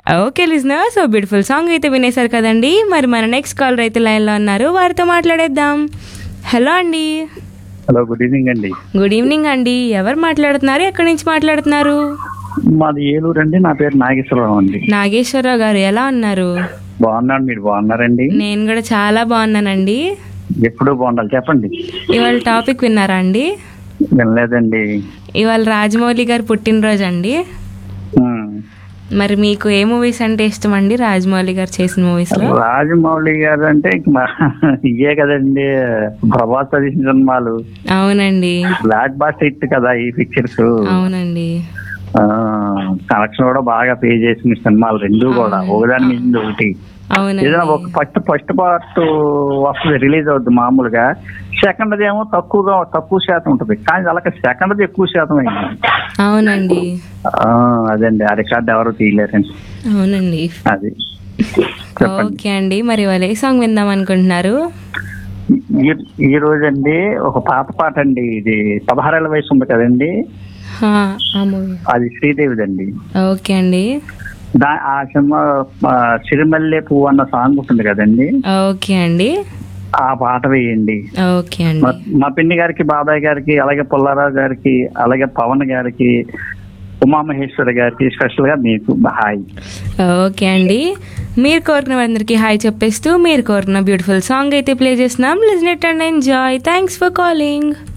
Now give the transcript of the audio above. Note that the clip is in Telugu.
Okay listener so beautiful song అయితే వినేశారు కదండి మరి మన నెక్స్ట్ కాలర్ అయితే లైన్లో ఉన్నారు వారితో మాట్లాడేద్దాం హలో అండి హలో గుడ్ ఈవినింగ్ అండి గుడ్ ఈవినింగ్ అండి ఎవరు మాట్లాడుతున్నారు ఎక్కడి నుంచి మాట్లాడుతున్నారు మాది ఏలూరు అండి నా పేరు నాగేశ్వరరావు అండి నాగేశ్వరరావు గారు ఎలా ఉన్నారు బాగున్నాను మీరు బాగున్నారండి నేను కూడా చాలా బాగున్నానండి ఎప్పుడూ బాగుండాలి చెప్పండి ఇవాళ టాపిక్ విన్నారా అండి వినలేదండి ఇవాళ రాజమౌళి గారు పుట్టినరోజు అండి ఉమ్. మరి మీకు ఏ మూవీస్ అంటే ఇష్టం అండి రాజమౌళి గారు చేసిన మూవీస్ లో రాజమౌళి గారు అంటే ఇంక మా- ఇవే కదండి ప్రభాస్ తీసిన సినిమాలు అవునండి బ్లాక్ బాస్ హిట్ కదా ఈ పిక్చర్స్ అవునండి కలెక్షన్ కూడా బాగా పే చేసిన సినిమాలు రెండు కూడా ఒకదాని మీద ఒకటి అవునండి ఏదైనా ఒక ఫస్ట్ ఫస్ట్ పార్ట్ వస్తుంది రిలీజ్ అవుద్ది మామూలుగా సెకండ్ ఏమో తక్కువగా తక్కువ శాతం ఉంటుంది కానీ అలాగే సెకండ్ ఎక్కువ శాతం అయింది అవునండి ఆ, అదండి ఆ రికార్డ్ ఎవరు తీయలేరండి అవునండి అది చెప్పండి ఓకే అండి మరి ఇవాళ ఏ సాంగ్ విందాం అనుకుంటున్నారు ఈ ఈ రోజండి ఒక పాత పాట అండి ఇది పదహారేళ్ళ వయసు ఉంది కదండి హా, ఆ మూవీ అది శ్రీదేవిదండి ఓకే అండి దా ఆ సినిమా ఆ, సిరిమల్లె పువ్వు అన్న సాంగ్ ఉంటుంది కదండి ఓకే అండి ఆ పాట వేయండి ఓకే అండి మా- మా పిన్ని గారికి బాబాయ్ గారికి అలాగే పుల్లారావు గారికి అలాగే పవన్ గారికి ఉమామహేశ్వరి గారికి స్పెషల్ గా మీకు హాయ్ ఓకే అండి మీరు కోరిన వారందరికీ హాయ్ చెప్పేస్తూ మీరు కోరిన బ్యూటిఫుల్ సాంగ్ అయితే ప్లే చేస్తున్నాం listen it and enjoy thanks for calling